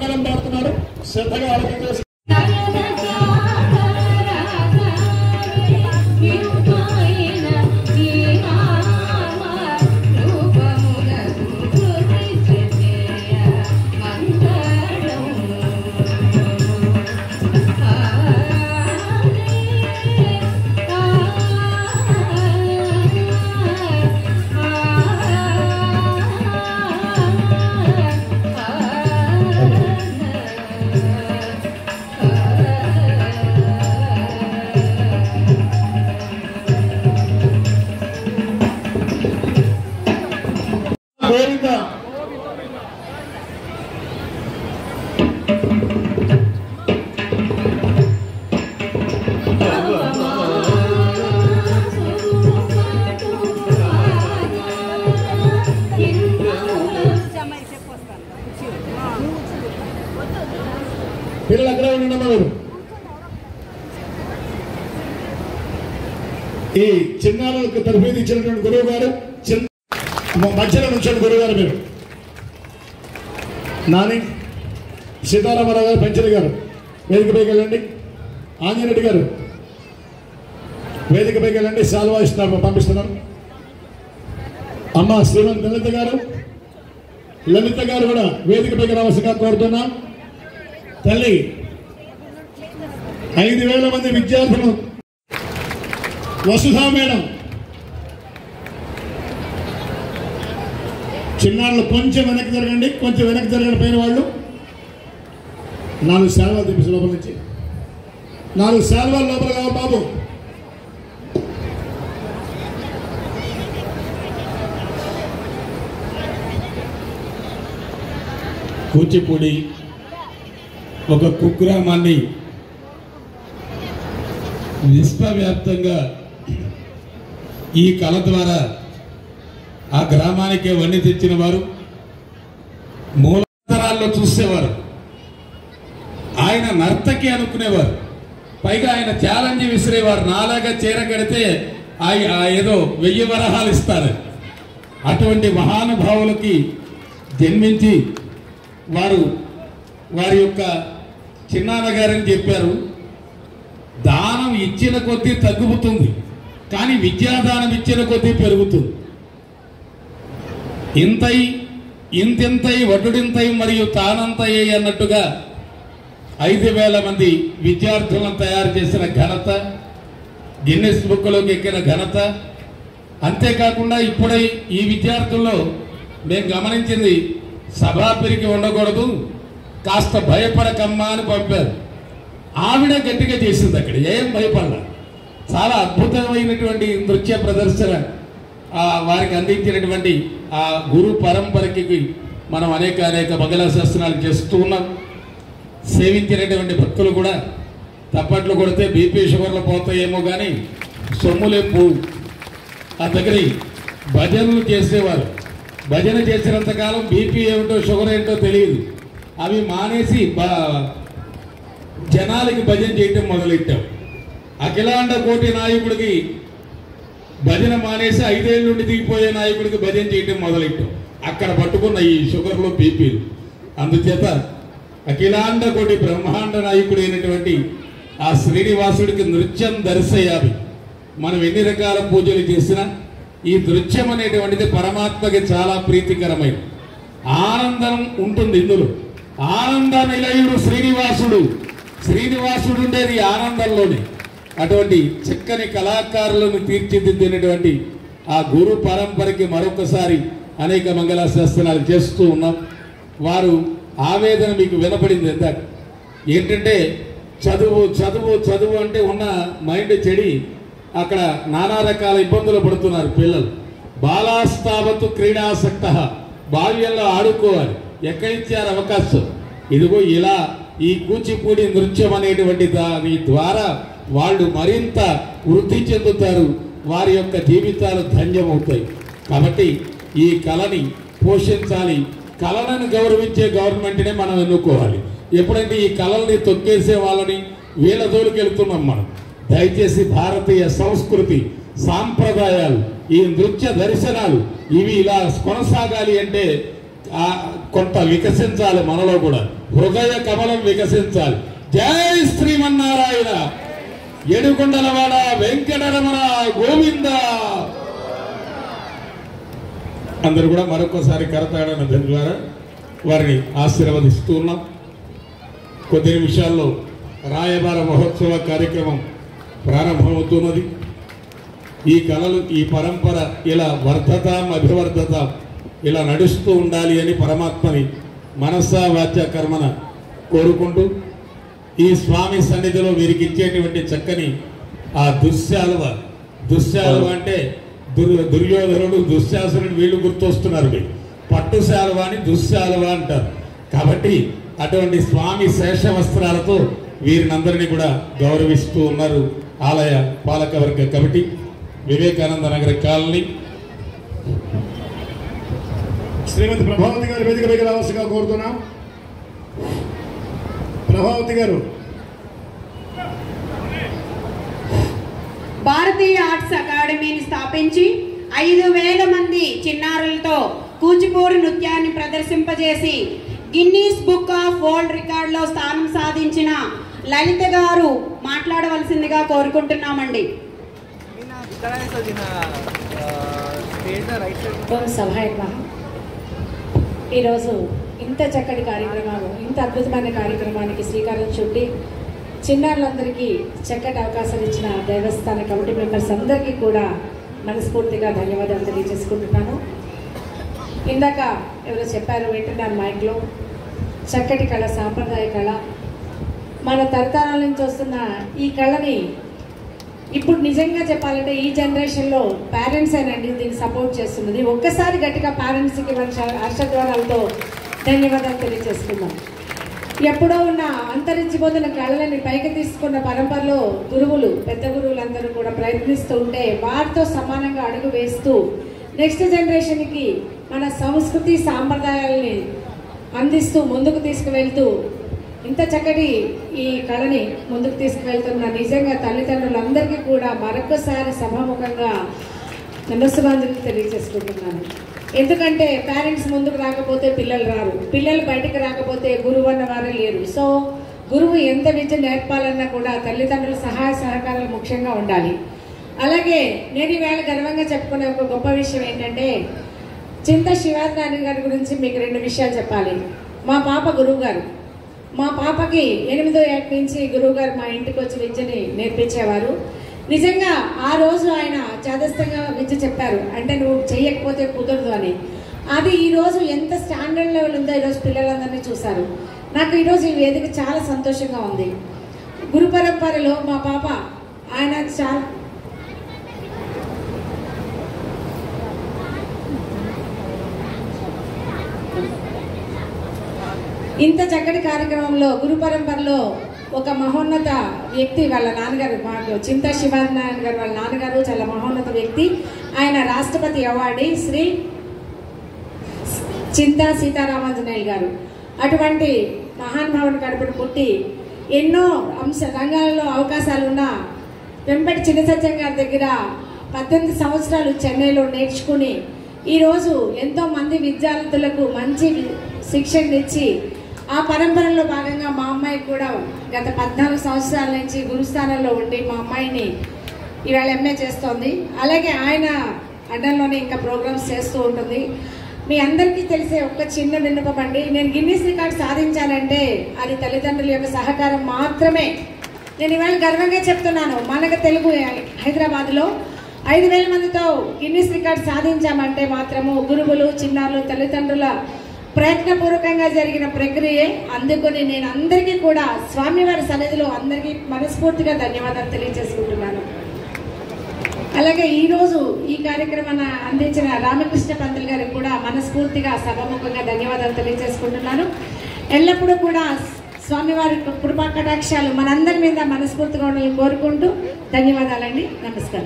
మంగళం పాడుతున్నారు శ్రద్ధగా ఆలోచించేసి గోవింద పిల్లలు అక్కడే ఉండమ్మా మీరు ఈ చిన్నారులకు తరఫేది ఇచ్చినటువంటి గురువు గారు చిన్న మధ్యలో నుంచండి గురువు గారు మీరు నాని సీతారామరావు గారు పెంచలి గారు వేదికపైకి వెళ్ళండి ఆంజనేయుడు గారు వేదికపైకి వెళ్ళండి శాల్వా ఇస్తున్నారు పంపిస్తున్నాను అమ్మ శ్రీమంత్ లలిత గారు లలిత గారు కూడా వేదికపైకి రావాల్సిందిగా కోరుతున్నాం తల్లి ఐదు వేల మంది విద్యార్థులు వసుధా మేడం చిన్నాళ్ళు కొంచెం వెనక్కి జరగండి కొంచెం వెనక్కి జరగండి పైన వాళ్ళు నాలుగు శాల్వాలు తెప్పించి లోపల నుంచి నాలుగు శాల్వాలు లోపల కావాలి బాబు కూచిపూడి ఒక కుగ్రామాన్ని విశ్వవ్యాప్తంగా ఈ కళ ద్వారా ఆ గ్రామానికే వన్ని తెచ్చిన వారు మూలాంతరాల్లో చూసేవారు ఆయన నర్తకి అనుకునేవారు పైగా ఆయన ఛాలెంజ్ విసిరేవారు నాలాగా చీర కడితే ఆయ- ఆ ఏదో వెయ్యి వరహాలు ఇస్తారు అటువంటి మహానుభావులకి జన్మించి వారు వారి యొక్క చిన్నాన్నగారని చెప్పారు దానం ఇచ్చిన కొద్దీ తగ్గుతుంది కానీ విద్యాదానం ఇచ్చిన కొద్దీ పెరుగుతుంది ఇంతై ఇంతింతై వడ్డుడింతై మరియు తానంతై అన్నట్టుగా ఐదు వేల మంది విద్యార్థులను తయారు చేసిన ఘనత గిన్నెస్ బుక్లోకి ఎక్కిన ఘనత అంతేకాకుండా ఇప్పుడై ఈ విద్యార్థుల్లో మేము గమనించింది సభాపిరికి ఉండకూడదు కాస్త భయపడకమ్మా అని పంపారు ఆవిడ గట్టిగా చేసింది అక్కడ ఏం భయపడలా చాలా అద్భుతమైనటువంటి నృత్య ప్రదర్శన ఆ వారికి అందించినటువంటి ఆ గురు పరంపరకి మనం అనేక అనేక మంగళ శాస్త్రాలు చేస్తూ ఉన్నాం సేవించినటువంటి భక్తులు కూడా తప్పట్లు కొడితే బీపీ షుగర్లు పోతాయేమో కానీ సొమ్ములేం పోవు ఆ దగ్గర భజనలు చేసేవారు భజన చేసినంతకాలం బీపీ ఏమిటో షుగర్ ఏంటో తెలియదు అవి మానేసి బ- జనాలకి భజన చేయటం మొదలెట్టాం అఖిలాండ కోటి నాయకుడికి భజన మానేసి ఐదేళ్ళ నుండి దిగిపోయే నాయకుడికి భజన చేయటం మొదలెట్టాం అక్కడ పట్టుకున్న ఈ షుగర్లు బీపీలు అందుచేత అఖిలాండ కోటి బ్రహ్మాండ నాయకుడు అయినటువంటి ఆ శ్రీనివాసుడికి నృత్యం దర్శయాలి మనం ఎన్ని రకాల పూజలు చేసినా ఈ నృత్యం అనేటువంటిది పరమాత్మకి చాలా ప్రీతికరమైన ఆనందం ఉంటుంది ఇందులో ఆనంద నిలయుడు శ్రీనివాసుడు శ్రీనివాసుడు ఉండేది ఆనందంలోనే అటువంటి చక్కని కళాకారులను తీర్చిదిద్దినటువంటి ఆ గురు పరంపరకి మరొకసారి అనేక మంగళ శాస్త్రాలు చేస్తూ ఉన్నాం వారు ఆవేదన మీకు వినపడింది ఎంత ఏంటంటే చదువు చదువు చదువు అంటే ఉన్న మైండ్ చెడి అక్కడ నానా రకాల ఇబ్బందులు పడుతున్నారు పిల్లలు బాలాస్తావతు క్రీడాసక్త బాల్యంలో ఆడుకోవాలి ఎక్కడిచ్చారు అవకాశం ఇదిగో ఇలా ఈ కూచిపూడి నృత్యం అనేటువంటి దాని ద్వారా వాళ్ళు మరింత వృద్ధి చెందుతారు వారి యొక్క జీవితాలు ధన్యమవుతాయి కాబట్టి ఈ కళని పోషించాలి కళలను గౌరవించే గవర్నమెంట్నే మనం ఎన్నుకోవాలి ఎప్పుడంటే ఈ కళల్ని తొక్కేసే వాళ్ళని వీళ్ళ జోలికి వెళ్తున్నాం మనం దయచేసి భారతీయ సంస్కృతి సాంప్రదాయాలు ఈ నృత్య దర్శనాలు ఇవి ఇలా కొనసాగాలి అంటే ఆ కొంత వికసించాలి మనలో కూడా హృదయ కమలం వికసించాలి జై శ్రీమన్నారాయణ ఏడుకొండలవాడ వెంకటరమణ గోవింద అందరూ కూడా మరొకసారి కరతాడన దాని ద్వారా వారిని ఆశీర్వదిస్తూ ఉన్నాం కొద్ది నిమిషాల్లో రాయబార మహోత్సవ కార్యక్రమం ప్రారంభమవుతున్నది ఈ కళలు ఈ పరంపర ఇలా వర్ధత అభివర్ధత ఇలా నడుస్తూ ఉండాలి అని పరమాత్మని మనసా వాచ్య కర్మన కోరుకుంటూ ఈ స్వామి సన్నిధిలో వీరికి ఇచ్చేటువంటి చక్కని ఆ దుశ్శాలువ దుశ్శాలువ అంటే దుర్ దుర్యోధనుడు దుశ్శాసనుడు వీళ్ళు గుర్తొస్తున్నారు మీకు పట్టు శాలువ అని దుశ్శాలువ అంటారు కాబట్టి అటువంటి స్వామి శేష వస్త్రాలతో వీరినందరినీ కూడా గౌరవిస్తూ ఉన్నారు ఆలయ పాలకవర్గ కమిటీ వివేకానంద నగర్ కాలనీ శ్రీమతి ప్రభావతి గారు వేదిక పైకి రావాల్సిందిగా కోరుతున్నాం ప్రభావతి గారు భారతీయ ఆర్ట్స్ అకాడమీని స్థాపించి ఐదు వేల మంది చిన్నారులతో కూచిపూడి నృత్యాన్ని ప్రదర్శింపజేసి గిన్నీస్ బుక్ ఆఫ్ వరల్డ్ రికార్డులో స్థానం సాధించిన లలిత గారు మాట్లాడవలసిందిగా కోరుకుంటున్నామండి ನಿನ್ನ ಕಡೆ ದಿನ ಸ್ಟೇಟ್ ರೈಟ್ ಸೈಡ್ ఓం సభాయ నమః. ఈరోజు ఇంత చక్కటి కార్యక్రమాలు ఇంత అద్భుతమైన కార్యక్రమానికి శ్రీకారం చుట్టి చిన్నారులందరికీ చక్కటి అవకాశాలు ఇచ్చిన దేవస్థాన కమిటీ మెంబర్స్ అందరికీ కూడా మనస్ఫూర్తిగా ధన్యవాదాలు తెలియజేసుకుంటున్నాను ఇందాక ఎవరో చెప్పారు వింటున్నాను మైక్లో చక్కటి కళ సాంప్రదాయ కళ మన తరతరాల నుంచి వస్తున్న ఈ కళని ఇప్పుడు నిజంగా చెప్పాలంటే ఈ జనరేషన్లో పేరెంట్స్ ఏనండి దీన్ని సపోర్ట్ చేస్తున్నది ఒక్కసారి గట్టిగా పేరెంట్స్కి మన హర్షధ్వానాలతో ధన్యవాదాలు తెలియజేస్తున్నాం ఎప్పుడో ఉన్న అంతరించిపోతున్న కళలని పైకి తీసుకున్న పరంపరలో గురువులు పెద్ద గురువులందరూ కూడా ప్రయత్నిస్తూ ఉంటే వారితో సమానంగా అడుగు వేస్తూ నెక్స్ట్ జనరేషన్కి మన సంస్కృతి సాంప్రదాయాలని అందిస్తూ ముందుకు తీసుకువెళ్తూ ఇంత చక్కటి ఈ కళని ముందుకు తీసుకువెళ్తున్న నిజంగా తల్లిదండ్రులందరికీ కూడా మరొకసారి సభాముఖంగా నమస్కారాలు తెలియజేసుకుంటున్నాను ఎందుకంటే పేరెంట్స్ ముందుకు రాకపోతే పిల్లలు రారు పిల్లలు బయటకు రాకపోతే గురువు అన్న వారే లేరు సో గురువు ఎంత విద్య నేర్పాలన్నా కూడా తల్లిదండ్రుల సహాయ సహకారాలు ముఖ్యంగా ఉండాలి అలాగే నేను ఈవేళ గర్వంగా చెప్పుకునే ఒక గొప్ప విషయం ఏంటంటే చింత శివాజీ గారి గురించి మీకు రెండు విషయాలు చెప్పాలి మా పాప గురువు గారు మా పాపకి ఎనిమిదో ఏట నుంచి గురువు గారు మా ఇంటికి వచ్చి విద్యని నేర్పించేవారు నిజంగా ఆ రోజు ఆయన చేదస్తంగా విద్య చెప్పారు అంటే నువ్వు చెయ్యకపోతే కుదరదు అని అది ఈ రోజు ఎంత స్టాండర్డ్ లెవెల్ ఉందో ఈరోజు పిల్లలందరినీ చూశారు నాకు ఈరోజు ఈ వేదిక చాలా సంతోషంగా ఉంది గురు పరంపరలో మా పాప ఆయన చాలా ఇంత చక్కటి కార్యక్రమంలో గురు పరంపరలో ఒక మహోన్నత వ్యక్తి వాళ్ళ నాన్నగారు మాకు చింతా శివానారాయణ గారు వాళ్ళ నాన్నగారు చాలా మహోన్నత వ్యక్తి ఆయన రాష్ట్రపతి అవార్డు శ్రీ చింతా సీతారామాంజనేయులు గారు అటువంటి మహానుభావుని కడుపును పుట్టి ఎన్నో అంశ రంగాలలో అవకాశాలున్న వెంపటి చిన్న సత్యం గారి దగ్గర పద్దెనిమిది సంవత్సరాలు చెన్నైలో నేర్చుకుని ఈరోజు ఎంతో మంది విద్యార్థులకు మంచి వి- శిక్షణ ఇచ్చి ఆ పరంపరలో భాగంగా మా అమ్మాయికి కూడా గత పద్నాలుగు సంవత్సరాల నుంచి గురుస్థానంలో ఉండి మా అమ్మాయిని ఇవాళ ఎంఏ చేస్తోంది అలాగే ఆయన అడ్డంలోనే ఇంకా ప్రోగ్రామ్స్ చేస్తూ ఉంటుంది మీ అందరికీ తెలిసే ఒక చిన్న విన్నపం అండి నేను గిన్నీస్ రికార్డ్ సాధించానంటే అది తల్లిదండ్రుల యొక్క సహకారం మాత్రమే నేను ఇవాళ గర్వంగా చెప్తున్నాను మనకు తెలుగు హైదరాబాద్లో ఐదు వేల మందితో గిన్నీస్ రికార్డ్ సాధించామంటే మాత్రము గురువులు చిన్నారులు తల్లిదండ్రుల ప్రయత్నపూర్వకంగా జరిగిన ప్రక్రియే అందుకొని నేను అందరికీ కూడా స్వామివారి సన్నిధిలో అందరికీ మనస్ఫూర్తిగా ధన్యవాదాలు తెలియజేసుకుంటున్నాను అలాగే ఈ రోజు ఈ కార్యక్రమాన్ని అందించిన రామకృష్ణ పంతులు గారికి కూడా మనస్ఫూర్తిగా సభాముఖంగా ధన్యవాదాలు తెలియజేసుకుంటున్నాను ఎల్లప్పుడూ కూడా స్వామివారి కృపా కటాక్షాలు మనందరి మీద మనస్ఫూర్తిగా ఉండాలని కోరుకుంటూ ధన్యవాదాలండి నమస్కారం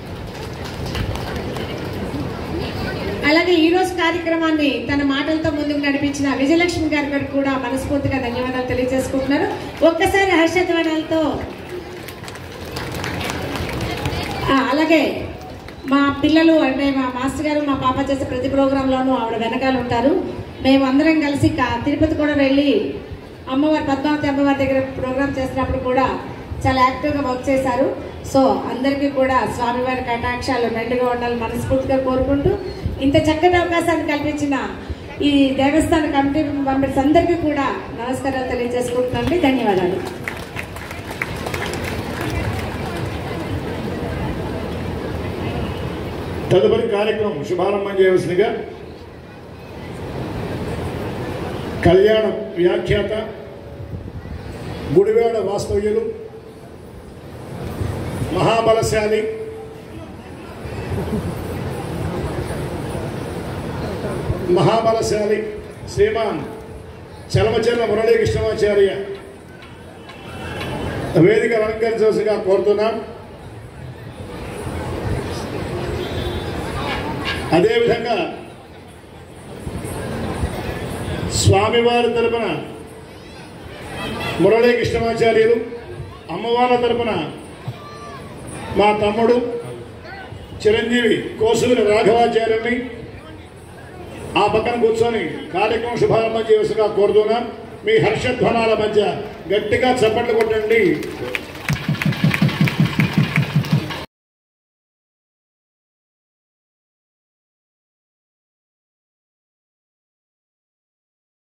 అలాగే ఈ రోజు కార్యక్రమాన్ని తన మాటలతో ముందుకు నడిపించిన విజయలక్ష్మి గారి గారికి కూడా మనస్ఫూర్తిగా ధన్యవాదాలు తెలియజేసుకుంటున్నారు ఒక్కసారి హర్షధ్వానాలతో ఆ, అలాగే మా పిల్లలు అంటే మా మాస్టర్ గారు మా పాప చేసే ప్రతి ప్రోగ్రాంలోనూ ఆవిడ వెనకాల ఉంటారు మేము అందరం కలిసి కా- తిరుపతి కూడా వెళ్ళి అమ్మవారి పద్మావతి అమ్మవారి దగ్గర ప్రోగ్రామ్ చేసినప్పుడు కూడా చాలా యాక్టివ్గా వర్క్ చేశారు సో అందరికీ కూడా స్వామివారి కటాక్షాలు మెండుగా ఉండాలని మనస్ఫూర్తిగా కోరుకుంటూ ఇంత చక్కటి అవకాశాన్ని కల్పించిన ఈ దేవస్థాన కమిటీ మెంబర్స్ అందరికీ కూడా నమస్కారాలు తెలియజేసుకుంటున్నాండి ధన్యవాదాలు తదుపరి కార్యక్రమం శుభారంభం చేయవలసిందిగా కళ్యాణ వ్యాఖ్యాత గుడివాడ వాస్తవ్యులు మహాబలశాలి మహాబలశాలి శ్రీమాన్ చలమచర్ల మురళీ కృష్ణమాచార్య వేదిక అలంకరించవలసిగా కోరుతున్నాం అదేవిధంగా స్వామివారి తరపున మురళీ కృష్ణమాచార్యులు అమ్మవారి తరపున మా తమ్ముడు చిరంజీవి కోసూరి రాఘవాచార్యుల్ని ఆ పక్కన కూర్చొని కార్యక్రమం శుభారంభం చేయవలసిగా కోరుతున్నాం మీ హర్షధ్వనాల మధ్య గట్టిగా చప్పట్లు కొట్టండి